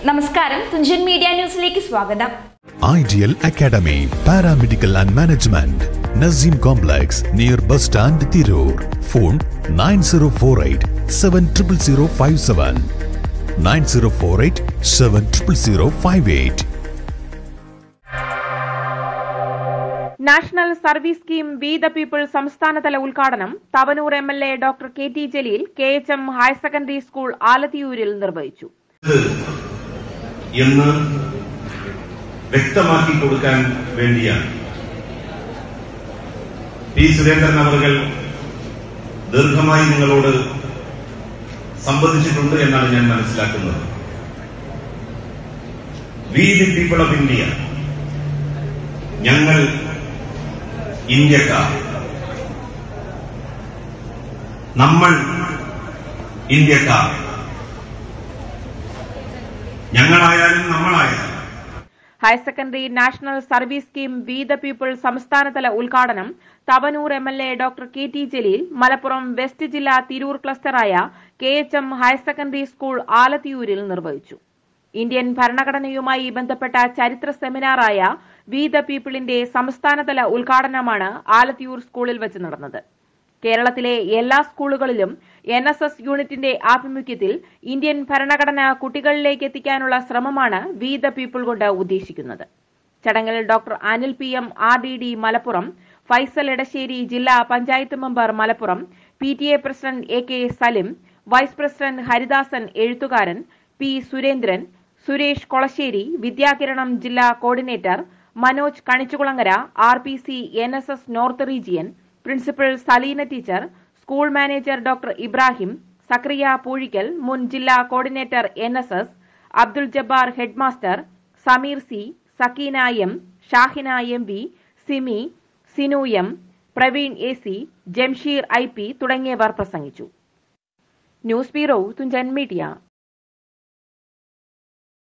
നമസ്കാരം തുഞ്ചൻ മീഡിയ ന്യൂസിലേക്ക് സ്വാഗതം Ideal Academy, Paramedical and Management, Nazim Complex, near Bus Stand, Tirur. Phone 9048 70057. 9048 70058. National service scheme we the people സംസ്ഥാനതല ഉദ്ഘാടനം Thavanur M L A doctor K T Jaleel K H M higher secondary school ആലത്തിയൂരിൽ നിർവഹിച്ചു എന്ന് വ്യക്തമാക്കി കൊടുക്കാൻ വേണ്ടിയാണ് പി സുരേന്ദ്രൻ അവർ ദീർഘമായി നിങ്ങളോട് സംവദിച്ചിട്ടുണ്ട് എന്നാണ് ഞാൻ മനസ്സിലാക്കുന്നത് we the people of India ഞങ്ങൾ ഇന്ത്യക്കാർ നമ്മൾ ഇന്ത്യക്കാർ ഞങ്ങളായാലും നമ്മളായാലും higher secondary national service scheme we the people സംസ്ഥാനതല ഉദ്ഘാടനം Thavanur M L A doctor K T Jaleel Malappuram west ജില്ലാ തിരൂർ ക്ലസ്റ്ററായ K H M higher secondary school ആലത്തിയൂരിൽ നിർവഹിച്ചു ഇന്ത്യൻ ഭരണഘടനയുമായി ബന്ധപ്പെട്ട ചരിത്ര സെമിനാറായ വി ദ പീപ്പിളിന്റെ സംസ്ഥാനതല ഉദ്ഘാടനമാണ് ആലത്തിയൂർ സ്കൂളിൽ വെച്ച് നടന്നത് കേരളത്തിലെ എല്ലാ സ്കൂളുകളിലും എൻ എസ് എസ് യൂണിറ്റിന്റെ ആഭിമുഖ്യത്തിൽ ഇന്ത്യൻ ഭരണഘടന കുട്ടികളിലേക്ക് എത്തിക്കാനുള്ള ശ്രമമാണ് വി ദ പീപ്പിൾ കൊണ്ട് ഉദ്ദേശിക്കുന്നത് ചടങ്ങിൽ doctor Anil P M R D D Malappuram Faisal Edassery ജില്ലാ panchayat member Malappuram P T A president A K Salim vice president Haridasan എഴുത്തുകാരൻ പി സുരേന്ദ്രൻ സുരേഷ് കൊളശ്ശേരി വിദ്യാകിരണം ജില്ലാ coordinator Manoj Kanichukulangara R P C N S S north region principal Saleena teacher school manager doctor Ibrahim Zakariya Poozhikkal മുൻ ജില്ലാ coordinator N S S Abdul Jabbar headmaster Sameer C Sakeena M Shahina M V Simi Sinu M Praveen A C Jamsheer I P തുടങ്ങിയവർ പ്രസംഗിച്ചു news bureau Thunchan media